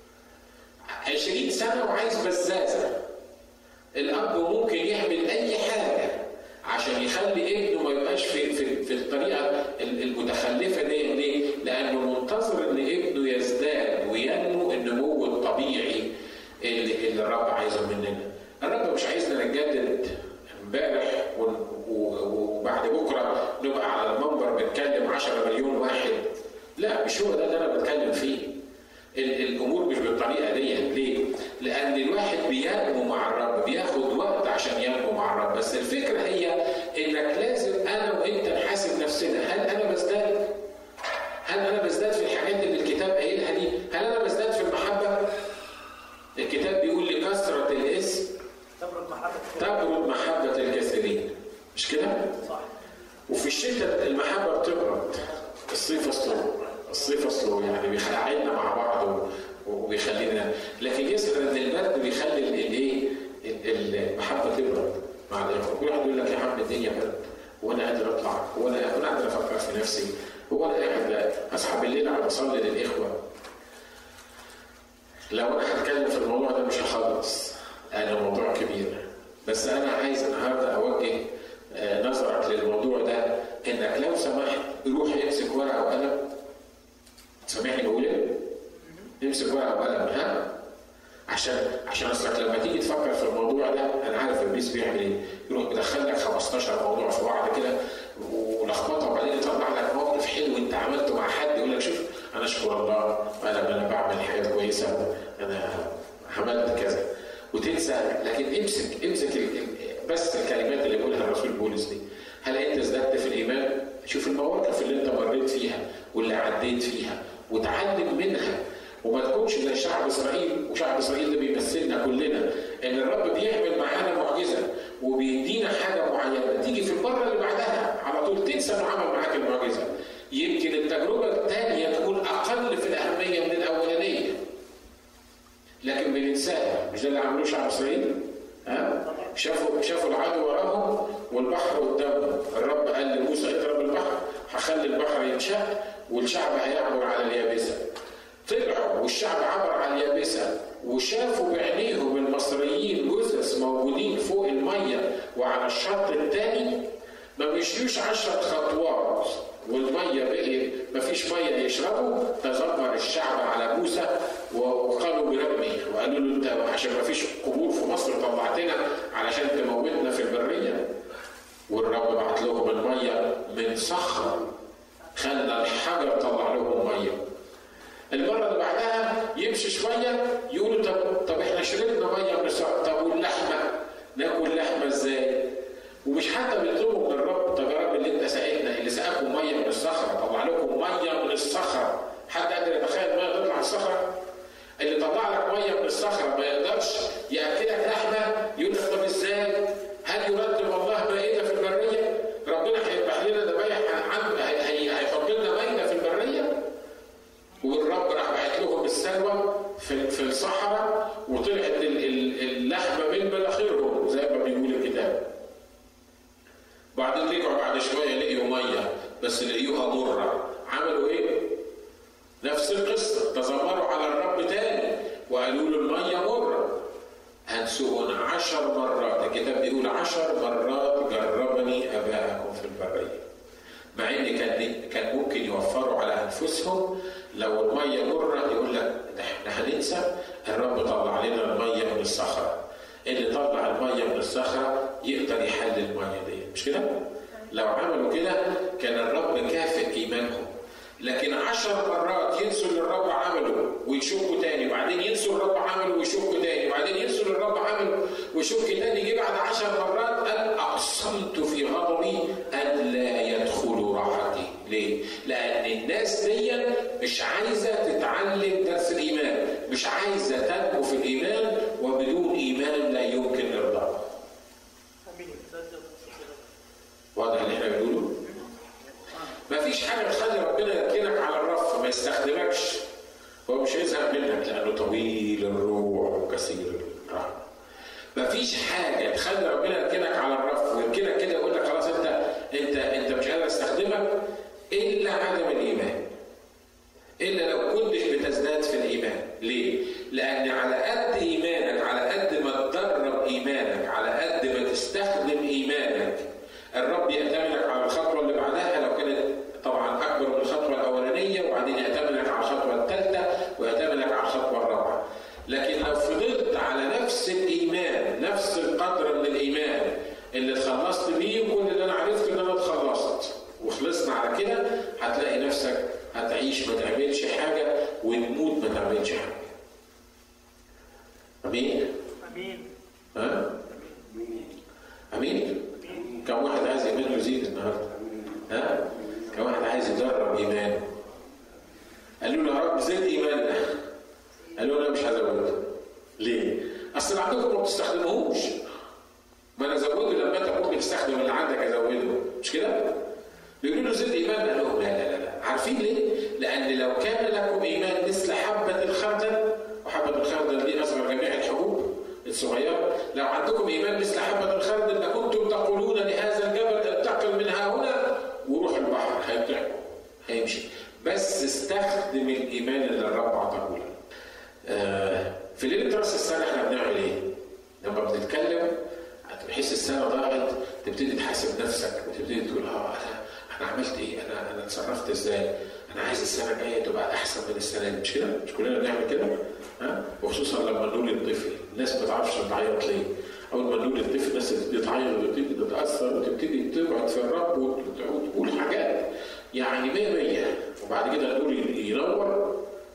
20 سنه وعايز بزازه الاب ممكن يعمل اي حاجه عشان يخلي ابنه ما يبقاش في في, في الطريقه المتخلفه دي ليه؟ لانه منتظر ان ابنه يزداد وينمو النمو الطبيعي اللي, اللي الرب عايزه مننا. الرب مش عايزنا نجدد امبارح وبعد بكره نبقى على المنبر بنتكلم 10 مليون واحد لا مش هو ده اللي انا بتكلم فيه الامور مش بالطريقه دي ليه؟ لان الواحد بينمو مع الرب بياخد وقت عشان ينمو مع الرب بس الفكره هي انك لازم انا وانت نحاسب نفسنا هل انا بزداد؟ هل انا بزداد في الحاجات اللي الكتاب قايلها دي؟ هل انا بزداد في المحبه؟ الكتاب بيقول لكثره الاسم تبرد محبة تبرد محبة الكثيرين مش كده؟ صح وفي الشتاء المحبة بتبرد الصيف اصله الصيف اصله يعني بيخلعنا مع بعض وبيخلينا لكن يظهر ان البرد بيخلي الايه المحبة تبرد مع الاخوة كل واحد يقول لك يا عم الدنيا برد وانا قادر اطلع وانا انا قادر افكر في نفسي هو انا قاعد اصحى بالليل على اصلي للاخوه لو انا هتكلم في الموضوع ده مش هخلص انا موضوع كبير بس انا عايز النهارده اوجه نظرك للموضوع ده انك لو سمحت روح امسك ورقه وقلم سامعني بقول ايه؟ امسك ورقه وقلم ها؟ عشان عشان اصلك لما تيجي تفكر في الموضوع ده انا عارف ابليس بيعمل ايه؟ يروح مدخل لك 15 موضوع في بعض كده ولخبطه وبعدين يطلع لك موقف حلو انت عملته مع حد يقول لك شوف انا اشكر الله انا انا بعمل حاجات كويسه انا عملت كذا وتنسى لكن امسك امسك بس الكلمات اللي بيقولها الرسول بولس دي هل انت ازددت في الايمان؟ شوف المواقف اللي انت مريت فيها واللي عديت فيها وتعلم منها وما تكونش زي شعب اسرائيل وشعب اسرائيل ده بيمثلنا كلنا ان الرب بيعمل معانا معجزه وبيدينا حاجه معينه تيجي في المره اللي بعدها على طول تنسى انه عمل معاك المعجزه يمكن التجربه الثانيه تكون اقل في الاهميه من الاولانيه لكن بننساها مش ده اللي عملوه شعب اسرائيل ها شافوا شافوا العدو وراهم والبحر قدامهم الرب قال لموسى اضرب البحر هخلي البحر ينشق والشعب هيعبر على اليابسه طلعوا والشعب عبر على اليابسه وشافوا بعينيهم المصريين جثث موجودين فوق الميه وعلى الشط الثاني ما مشيوش عشرة خطوات والميه بقي ما فيش ميه يشربوا تذمر الشعب على موسى وقالوا برمي وقالوا له انت عشان ما فيش قبور في مصر طلعتنا علشان تموتنا في البريه والرب بعت لهم الميه من صخر خلى الحجر طلع لهم ميه المره اللي بعدها يمشي شويه يقولوا طب طب احنا شربنا ميه من الصخر طب واللحمه ناكل لحمه ازاي؟ ومش حتى بيطلبوا من الرب طب يا رب اللي انت سقيتنا اللي سقاكم ميه من الصخره طلع لكم ميه من الصخره حد قادر يتخيل ميه تطلع من الصخره؟ اللي طلع لك ميه من الصخره ما يقدرش ياكلك لحمه يقول لك طب ازاي؟ هل يرتب الله مائده في البريه؟ ربنا هيذبح لنا ذبايح هيحط لنا مائده في البريه؟ والرب راح بعت لهم السلوى في في الصحراء وطلعت اللحمه من مناخيرهم زي ما بيقول الكتاب. بعدين رجعوا بعد شويه لقيوا ميه بس لقيوها مره عملوا ايه؟ نفس القصه تذمروا على الرب تاني وقالوا له الميه مره هنسون عشر مرات الكتاب بيقول عشر مرات جربني اباءكم في البريه مع ان كان كان ممكن يوفروا على انفسهم لو الميه مره يقول لك ده احنا هننسى الرب طلع لنا الميه من الصخره اللي طلع الميه من الصخره يقدر يحل الميه دي مش كده؟ لو عملوا كده كان الرب كافئ ايمانهم لكن عشر مرات ينسوا اللي الرب عمله ويشكوا تاني وبعدين ينسوا الرب عمله ويشكوا تاني وبعدين ينسوا اللي الرب عمله ويشك تاني جه بعد عشر مرات قال اقسمت في غضبي ان لا يدخلوا راحتي ليه؟ لان الناس دي مش عايزه تتعلم درس الايمان مش عايزه تنمو في الايمان وبدون ايمان لا يمكن ارضاء واضح اللي احنا بنقوله؟ ما فيش حاجه تخلي ربنا يركنك على الرف ما يستخدمكش هو مش هيزهق منك لانه طويل الروح وكثير الرحمه ما فيش حاجه تخلي ربنا يركنك على الرف ويركنك كده يقول لك خلاص انت انت انت مش قادر استخدمك الا عدم الايمان الا لو كنتش بتزداد في الايمان ليه لان على قد ايمانك على قد ما تدرب ايمانك على قد ما تستخدم ايمانك الرب يأتمنك على الخطوة اللي بعدها لو كانت طبعا أكبر من الخطوة الأولانية وبعدين يأتمنك على الخطوة الثالثة ويأتمنك على الخطوة الرابعة لكن لو فضلت على نفس الإيمان نفس القدر من الإيمان اللي اتخلصت بيه وكل اللي أنا عرفته إن أنا اتخلصت وخلصنا على كده هتلاقي نفسك هتعيش ما تعملش حاجة وتموت ما تعملش حاجة أمين؟ امين ها؟ أمين؟ كم واحد عايز ايمانه يزيد النهارده؟ ها؟ كم واحد عايز يدرب ايمانه؟ قالوا له يا رب زد ايماننا. قالوا له انا مش هزوده. ليه؟ اصل اللي عندكم ما بتستخدموهوش. ما انا ازوده لما انت ممكن تستخدم اللي عندك ازوده، مش كده؟ بيقولوا له زد ايماننا قال لهم لا لا لا لا، عارفين ليه؟ لان لو كان لكم ايمان مثل حبه الخردل وحبه الخردل دي اصغر جميع الحبوب الصغيره لو عندكم ايمان مثل حبه الخردل لكنتم تقولون لهذا الجبل انتقل من ها هنا وروح البحر هيطلع هيمشي بس استخدم الايمان اللي الرب اعطاه لك آه في ليله راس السنه احنا بنعمل ايه؟ لما بنتكلم تحس السنه ضاعت تبتدي تحاسب نفسك وتبتدي تقول اه انا انا عملت ايه؟ انا انا اتصرفت ازاي؟ انا عايز السنه الجايه تبقى احسن من السنه دي مش كده؟ مش كلنا بنعمل كده؟ ها؟ وخصوصا لما نقول الطفل الناس ما تعرفش تعيط ليه؟ اول ما نقول الطفل الناس تبتدي تعيط وتبتدي تتاثر وتبتدي تبعد في الرب وتقول حاجات يعني 100 100 وبعد كده نقول ينور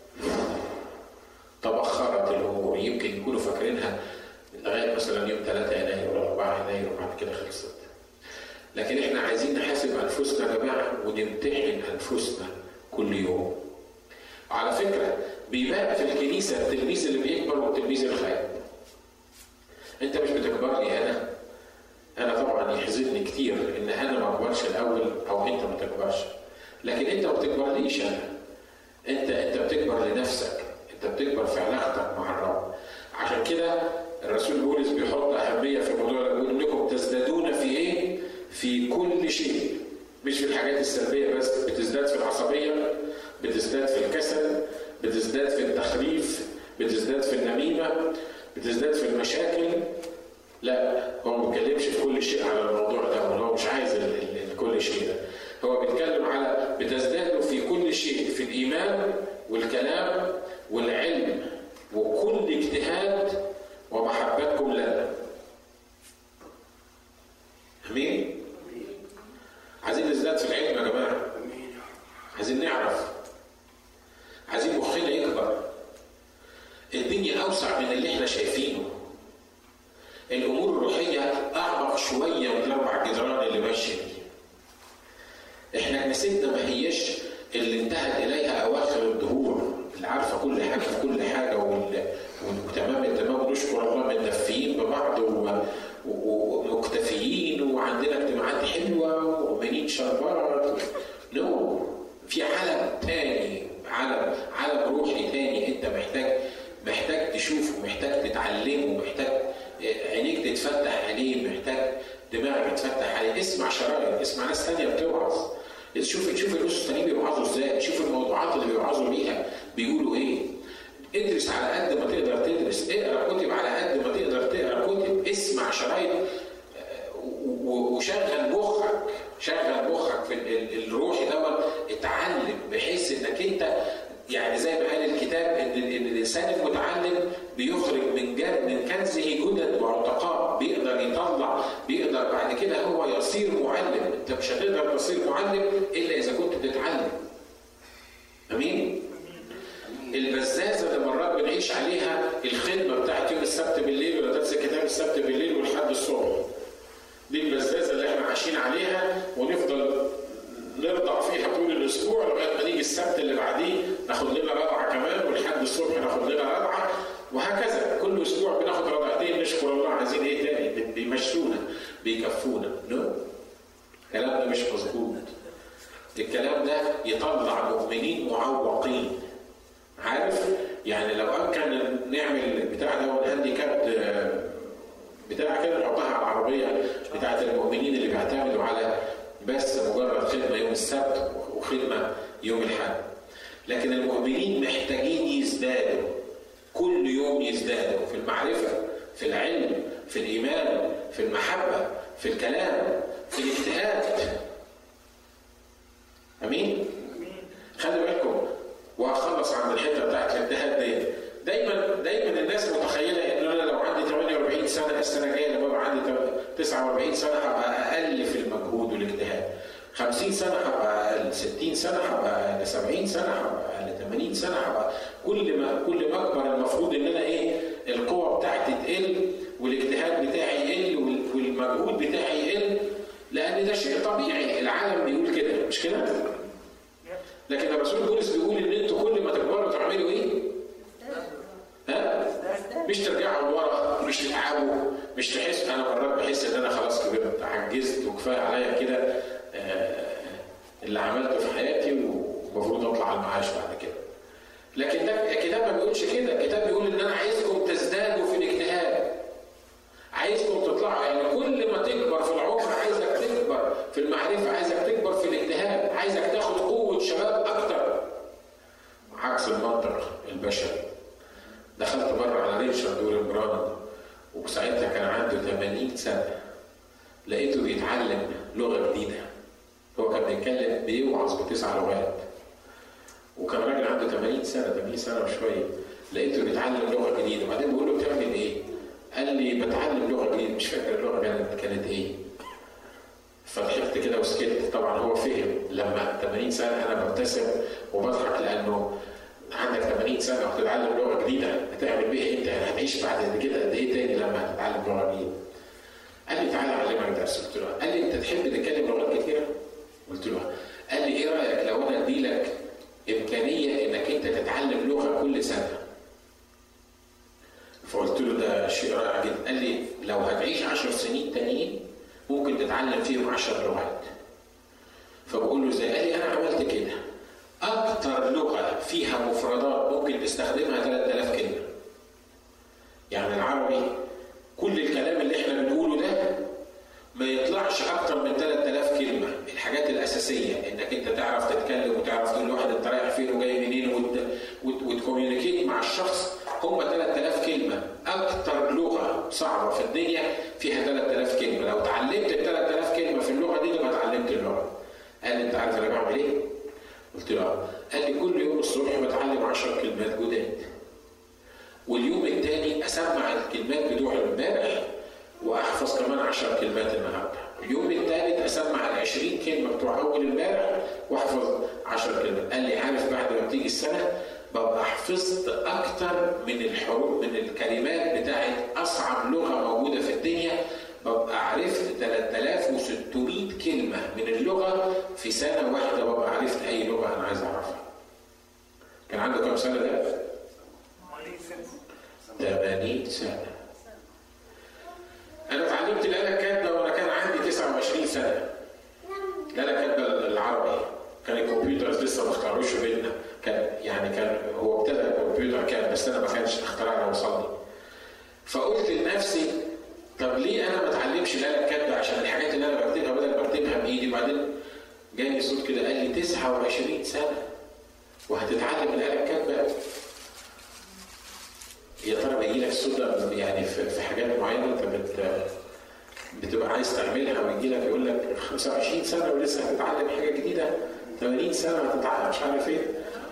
تبخرت الامور يمكن يكونوا فاكرينها لغايه مثلا يوم 3 يناير ولا 4 يناير وبعد كده خلصت. لكن احنا عايزين نحاسب انفسنا يا جماعه ونمتحن انفسنا كل يوم. على فكره بيبقى في الكنيسه التلميذ اللي بيكبر والتلميذ الخايب. انت مش بتكبر لي انا انا طبعا يحزنني كتير ان انا ما اكبرش الاول او انت ما تكبرش. لكن انت ما بتكبرليش انا. انت انت بتكبر لنفسك، انت بتكبر في علاقتك مع الرب. عشان كده الرسول بولس بيحط اهميه في الموضوع ده بيقول انكم تزدادون في ايه؟ في كل شيء مش في الحاجات السلبيه بس بتزداد في العصبيه بتزداد في الكسل بتزداد في التخريف بتزداد في النميمه بتزداد في المشاكل لا هو ما بيتكلمش في كل شيء على الموضوع ده هو مش عايز ال- ال- كل شيء ده هو بيتكلم على بتزدادوا في كل شيء في الايمان والكلام والعلم وكل اجتهاد ومحبتكم لنا امين عايزين نزداد في العلم يا جماعه عايزين نعرف عايزين مخنا يكبر الدنيا اوسع من اللي احنا شايفينه الامور الروحيه اعمق شويه من الاربع جدران اللي ماشيه دي احنا كنيستنا ما هيش اللي انتهت اليها اواخر الدهور اللي عارفه كل حاجه في كل حاجه وال... وتمام التمام ونشكر الله متدفيين ببعض و... و- ومكتفيين وعندنا اجتماعات حلوه ومؤمنين شربات نو في عالم تاني عالم عالم روحي تاني انت محتاج محتاج تشوفه محتاج تتعلمه محتاج عينيك تتفتح عليه محتاج دماغك تتفتح عليه اسمع شرايط اسمع ناس تانية بتوعظ شوف شوف الاسس التانيين بيوعظوا ازاي شوف الموضوعات اللي بيوعظوا بيها بيقولوا ايه ادرس على قد ما تقدر تدرس اقرا كتب على قد ما تقدر تقرا كتب اسمع شرايط آه، و- و- وشغل مخك شغل مخك في الروحي دوت اتعلم بحيث انك انت يعني زي ما قال الكتاب ان الانسان المتعلم بيخرج من جد من كنزه جدد وعتقاء بيقدر يطلع بيقدر بعد كده هو يصير معلم انت مش هتقدر تصير معلم الا اذا كنت بتتعلم امين البزازه اللي مرات بنعيش عليها الخدمه بتاعت يوم السبت بالليل ولا درس كتاب السبت بالليل ولحد الصبح دي البزازه اللي احنا عايشين عليها ونفضل نرضع فيها طول الاسبوع لغايه ما نيجي السبت اللي بعديه ناخد لنا رضعه كمان ولحد الصبح ناخد لنا رضعه وهكذا كل اسبوع بناخد رضعتين نشكر الله عايزين ايه تاني بيمشونا بيكفونا نو no. الكلام ده مش مظبوط الكلام ده يطلع مؤمنين معوقين عارف يعني لو امكن نعمل البتاع ده والهانديكاب بتاع كده نحطها على العربيه بتاعت المؤمنين اللي بيعتمدوا على بس مجرد خدمه يوم السبت وخدمه يوم الاحد لكن المؤمنين محتاجين يزدادوا كل يوم يزدادوا في المعرفه في العلم في الايمان في المحبه في الكلام في الاجتهاد امين خلي بالكم وهخلص عند الحته بتاعت الاجتهاد دي دايما دايما الناس متخيله ان انا لو عندي 48 سنه السنه الجايه لما ابقى عندي 49 سنه هبقى اقل في المجهود والاجتهاد 50 سنه هبقى اقل 60 سنه هبقى اقل 70 سنه هبقى اقل 80 سنه هبقى كل ما كل ما اكبر المفروض ان انا ايه القوه بتاعتي تقل والاجتهاد بتاعي يقل والمجهود بتاعي يقل لان ده شيء طبيعي العالم بيقول كده مش كده؟ لكن الرسول بولس بيقول ان انتوا كل ما تكبروا تعملوا ايه؟ ها؟ مش ترجعوا لورا مش تتعبوا مش تحس انا مرات بحس ان انا خلاص كبرت عجزت وكفايه عليا كده اللي عملته في حياتي ومفروض اطلع المعاش بعد كده. لكن ده الكتاب ما بيقولش كده، الكتاب بيقول ان انا عايزكم تزدادوا في الاجتهاد. عايزكم تطلعوا يعني كل ما تكبر في العمر عايزك تكبر في المعرفه، عايزك تكبر في الاجتهاد، عايزك تاخد قوه شباب اكتر. عكس المنطق البشري. دخلت مره على ريتشارد ورمبراند وساعتها كان عنده 80 سنه لقيته بيتعلم لغه جديده هو كان بيتكلم بيوعظ بتسع لغات وكان راجل عنده 80 سنه 80 سنه وشويه لقيته بيتعلم لغه جديده وبعدين بقول له بتعمل ايه؟ قال لي بتعلم لغه جديده مش فاكر اللغه كانت كانت ايه فضحكت كده وسكت طبعا هو فهم لما 80 سنه انا ببتسم وبضحك لانه عندك 80 سنه وتتعلم لغه جديده هتعمل بيها انت هتعيش بعد كده قد ايه تاني لما هتتعلم لغه جديده؟ قال لي تعالى اعلمك درس قلت له قال لي انت تحب تتكلم لغات كتيره؟ قلت له قال لي ايه رايك لو انا ادي لك امكانيه انك انت تتعلم لغه كل سنه؟ فقلت له ده شيء رائع جدا قال لي لو هتعيش 10 سنين تانيين ممكن تتعلم فيهم 10 لغات فبقول له ازاي؟ قال لي انا عملت كده اكتر لغه فيها مفردات ممكن تستخدمها 3000 كلمه يعني العربي كل الكلام اللي احنا بنقوله ده ما يطلعش اكتر من 3000 كلمه الحاجات الاساسيه انك انت تعرف تتكلم وتعرف تقول لواحد انت رايح فين وجاي منين وتكوميونيكيت مع الشخص هم 3000 كلمه اكتر لغه صعبه في الدنيا فيها 3000 كلمه لو اتعلمت ال 3000 كلمه في اللغه دي ما اتعلمت اللغه قال لي انت عارف انا بعمل ايه؟ قلت له قال لي كل يوم الصبح بتعلم 10 كلمات جداد واليوم الثاني اسمع الكلمات بتوع امبارح واحفظ كمان 10 كلمات النهارده اليوم الثالث اسمع ال 20 كلمه بتوع اول امبارح واحفظ 10 كلمات قال لي عارف بعد ما بتيجي السنه ببقى حفظت اكتر من الحروف من الكلمات بتاعت اصعب لغه موجوده في الدنيا ببقى عرفت 3600 كلمه من اللغه في سنه واحده ببقى عرفت اي لغه انا عايز اعرفها كان عنده كام سنه ده 80 سنه انا اتعلمت الاله الكاتبه وانا كان عندي 29 سنه الاله الكاتبه العربي كان الكمبيوتر لسه ما اخترعوش في بيتنا كان يعني كان هو ابتدى الكمبيوتر كان بس انا ما كانش اختراع وصلني فقلت لنفسي طب ليه انا ما اتعلمش الاله الكاتبه عشان الحاجات اللي انا بكتبها بدل ما اكتبها بايدي وبعدين جاني صوت كده قال لي 29 سنه وهتتعلم الاله الكاتبه يا ترى بيجي لك الصوت ده يعني في حاجات معينه انت بت بتبقى عايز تعملها ويجي لك يقول لك 25 سنه ولسه هتتعلم حاجه جديده 80 سنه هتتعلم مش عارف ايه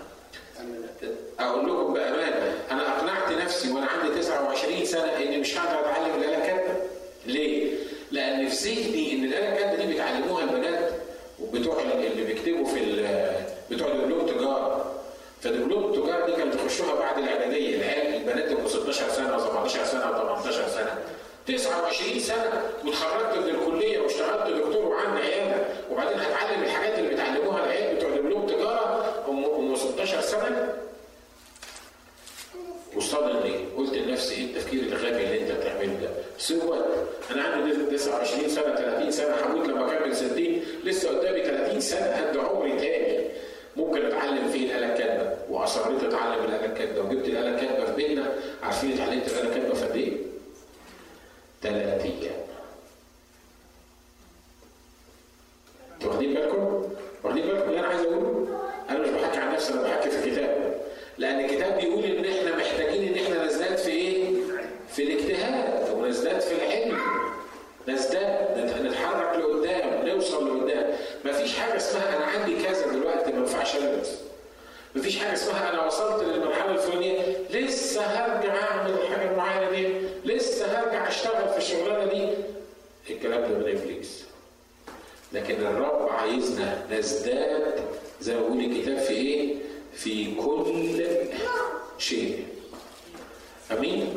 اقول لكم بامانه انا اقنعت نفسي وانا عندي 29 سنه اني مش هقدر اتعلم الاله الكاتبه ليه؟ لان في ذهني ان الاله الكاتبه دي بيتعلموها البنات وبتوع اللي بيكتبوا في بتوع دبلوم تجاره فدبلوم التجاره دي كانوا بيخشوها بعد الاعداديه العيال البنات تبقوا 16 سنه و17 سنه و18 سنه 29 سنه واتخرجت من الكليه واشتغلت دكتور وعندي عياده وبعدين هتعلم الحاجات اللي بيتعلموها العيال بتوع دبلوم تجاره ام 16 سنه وصادم ليه؟ قلت لنفسي ايه التفكير الغبي اللي انت بتعمله ده؟ سو انا عندي 29 سنه 30 سنه هموت لما اكمل 60 لسه قدامي 30 سنه قد عمري تاني ممكن اتعلم فيه الاله الكاتبه واصريت اتعلم الاله الكاتبه وجبت الاله الكاتبه في بيتنا عارفين اتعلمت الاله الكاتبه في قد ايه؟ ثلاث ايام. انتوا واخدين بالكم؟ واخدين بالكم اللي انا عايز اقوله؟ انا مش بحكي عن نفسي انا بحكي في الكتاب. لان الكتاب بيقول ان احنا محتاجين ان احنا نزداد في ايه؟ في الاجتهاد ونزداد في العلم. نزداد نتحرك لقدام نوصل لقدام مفيش حاجه اسمها انا عندي كذا دلوقتي ما ينفعش البس مفيش حاجه اسمها انا وصلت للمرحله الفلانيه لسه هرجع اعمل الحاجه المعينه دي لسه هرجع اشتغل في الشغلانه دي الكلام ده من ابليس لكن الرب عايزنا نزداد زي ما بيقول الكتاب في ايه؟ في كل شيء امين؟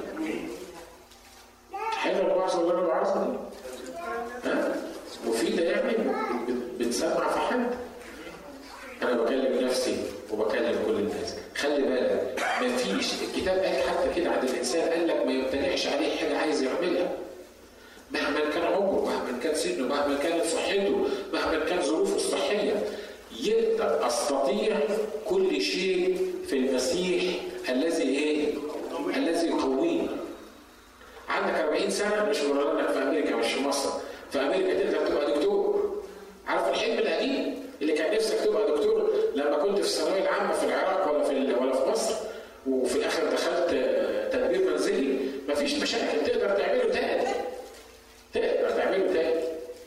حلو الوعظه اللي انا بعظها دي؟ ها؟ مفيده يعني بتسمع في حد؟ انا بكلم نفسي وبكلم كل الناس خلي بالك مفيش الكتاب قال حتى كده عند الانسان قال لك ما يمتنعش عليه حاجه عايز يعملها مهما كان عمره مهما كان سنه مهما كانت صحته مهما كان ظروفه الصحيه يقدر استطيع كل شيء في المسيح الذي ايه؟ الذي يقويني. عندك 40 سنه مش انك في امريكا مش في مصر، في امريكا تقدر تبقى دكتور. عارف الحلم القديم اللي كان نفسك تبقى دكتور لما كنت في الثانويه العامه في العراق ولا في ولا في مصر وفي الاخر دخلت تدبير منزلي مفيش مشاكل تقدر تعمله تاني. تقدر تعمله تاني.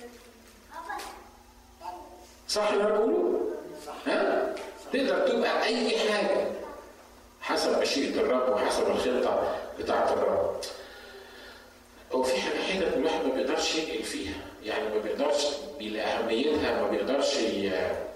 صح اللي انا بقوله؟ ها؟ تقدر تبقى اي حاجه حسب مشيئه الرب وحسب الخطه بتاعه الرب. هو في حاجه حاجه الواحد ما بيقدرش ينقل فيها، يعني ما بيقدرش لاهميتها ما بيقدرش ي...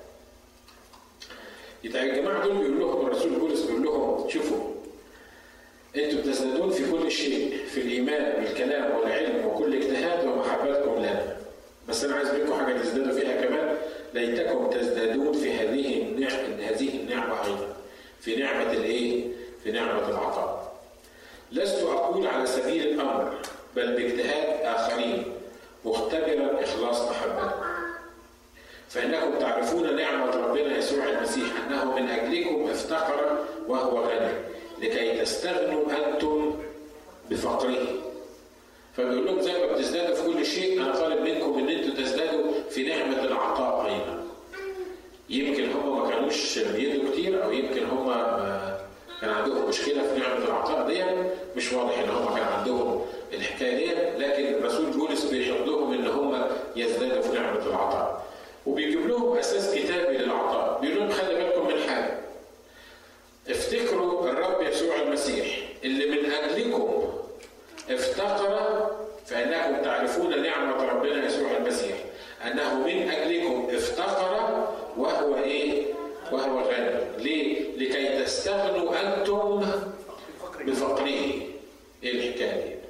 يبقى الجماعه دول بيقول لهم الرسول بولس بيقول لهم شوفوا انتم تزدادون في كل شيء في الايمان والكلام والعلم وكل اجتهاد ومحبتكم لنا. بس انا عايز منكم حاجه تزدادوا فيها كمان ليتكم تزدادون في هذه النعمة هذه النعمة أيضا في نعمة الإيه؟ في نعمة العطاء. لست أقول على سبيل الأمر بل باجتهاد آخرين مختبرا إخلاص محبتكم. فإنكم تعرفون نعمة ربنا يسوع المسيح أنه من أجلكم افتقر وهو غني لكي تستغنوا أنتم بفقره. فبيقول لهم زي ما بتزدادوا في كل شيء انا طالب منكم ان انتم تزدادوا في نعمه العطاء ايضا. يمكن هم ما كانوش بيدوا كتير او يمكن هم كان عندهم مشكله في نعمه العطاء دي مش واضح ان هم كان عندهم الحكايه دي لكن الرسول بولس بيحضهم ان هم يزدادوا في نعمه العطاء. وبيجيب لهم اساس كتابي للعطاء، بيقول لهم خلي بالكم من حاجه. افتكروا الرب يسوع المسيح اللي من اجلكم افتقر فانكم تعرفون نعمه ربنا يسوع المسيح انه من اجلكم افتقر وهو ايه؟ وهو غني ليه؟ لكي تستغنوا انتم بفقره ايه الحكايه دي؟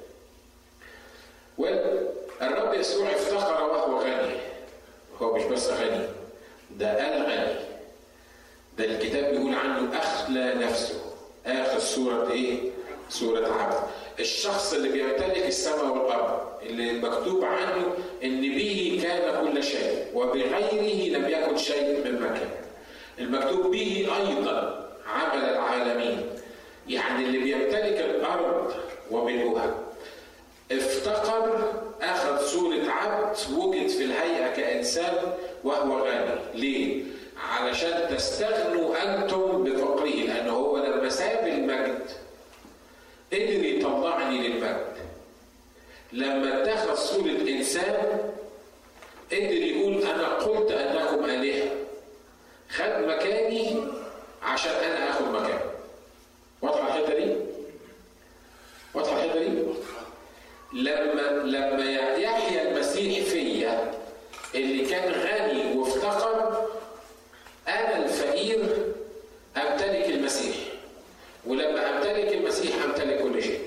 والرب يسوع افتقر وهو غني هو مش بس غني ده الغني ده الكتاب بيقول عنه اخلى نفسه اخذ صوره ايه؟ صوره عبد الشخص اللي بيمتلك السماء والارض اللي مكتوب عنه ان به كان كل شيء وبغيره لم يكن شيء مما كان المكتوب به ايضا عمل العالمين يعني اللي بيمتلك الارض وملؤها افتقر اخذ صوره عبد وجد في الهيئه كانسان وهو غني ليه علشان تستغنوا انتم بفقره لان هو لما ساب المجد قدر يطلعني للمجد لما اتخذ صورة إنسان قدر يقول أنا قلت أنكم آلهة خد مكاني عشان أنا آخد مكانه واضحة الحتة دي؟ واضحة الحتة دي؟ لما لما يحيى المسيح فيا اللي كان غني وافتقر انا الفقير امتلك المسيح ولما امتلك المسيح امتلك كل شيء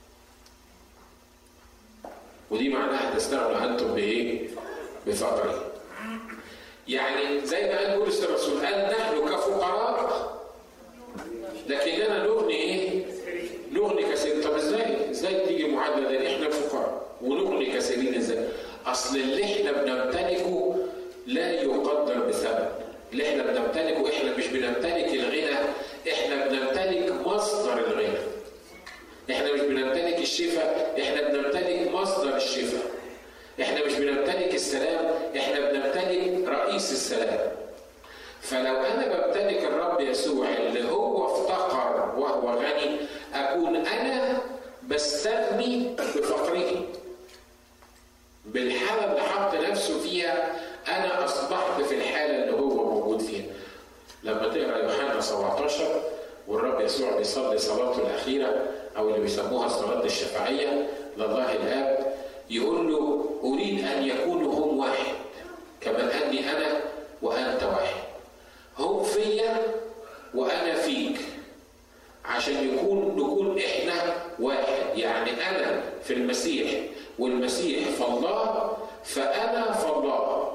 ودي معناها تستغنوا انتم بايه؟ بفقري يعني زي ما قال بولس الرسول قال نحن كفقراء لكننا نغني ايه؟ نغني كثير طب ازاي؟ ازاي تيجي المعادله دي؟ احنا فقراء ونغني كثيرين ازاي؟ اصل اللي احنا بنمتلكه لا يقدر بثمن اللي احنا بنمتلكه احنا مش بنمتلك الغنى احنا بنمتلك مصدر الغنى احنا مش بنمتلك الشفاء احنا بنمتلك مصدر الشفاء احنا مش بنمتلك السلام احنا بنمتلك رئيس السلام فلو انا بمتلك الرب يسوع اللي هو افتقر وهو غني اكون انا بستغني بفقره بالحاله اللي حط نفسه فيها انا اصبحت في الحاله اللي هو موجود فيها لما تقرا يوحنا 17 والرب يسوع بيصلي صلاته الاخيره او اللي بيسموها الصلاه الشفاعيه لله الاب يقول له اريد ان يكونوا هم واحد كما اني انا وانت واحد هم فيا وانا فيك عشان يكون نكون احنا واحد يعني انا في المسيح والمسيح في الله فانا في الله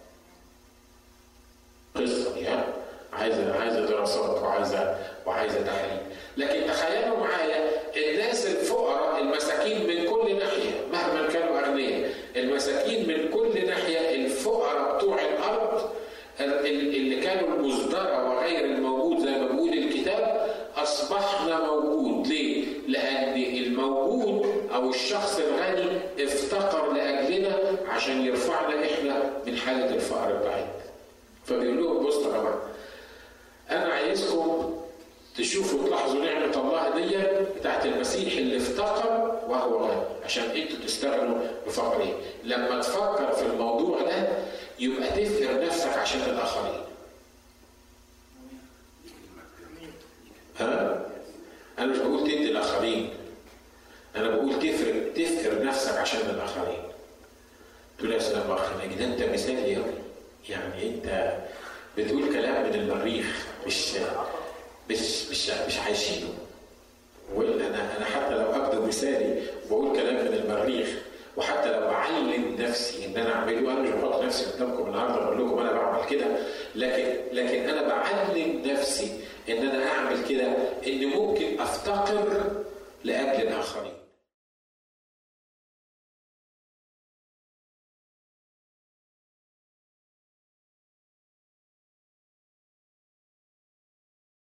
قصه دي ها عايزه عايزه دراسات وعايزه وعايزه تحليل لكن تخيلوا معايا الناس الفقراء المساكين من كل ناحيه مهما كانوا اغنياء المساكين من كل ناحيه الفقراء بتوع الارض اللي كانوا المصدرة وغير الموجود زي ما بيقول الكتاب أصبحنا موجود ليه؟ لأن الموجود أو الشخص الغني افتقر لأجلنا عشان يرفعنا إحنا من حالة الفقر بتاعتنا فبيقول لهم بصوا يا جماعة أنا عايزكم تشوفوا تلاحظوا نعمة الله دي بتاعت المسيح اللي افتقر وهو غني عشان انتوا تستغنوا بفقره لما تفكر في الموضوع ده يبقى تفكر نفسك عشان الآخرين ها؟ أنا مش بقول تدي الآخرين أنا بقول تفرق تفكر نفسك عشان الآخرين تقول يا سلام أخ نجد أنت مثالي أوي يعني أنت بتقول كلام من المريخ مش مش مش مش عايشينه ولا انا انا حتى لو ابدو مثالي بقول كلام من المريخ وحتى لو بعلم نفسي ان انا اعمله انا مش بحط نفسي قدامكم النهارده بقول لكم انا بعمل كده لكن لكن انا بعلم نفسي ان انا اعمل كده ان ممكن افتقر لاجل الاخرين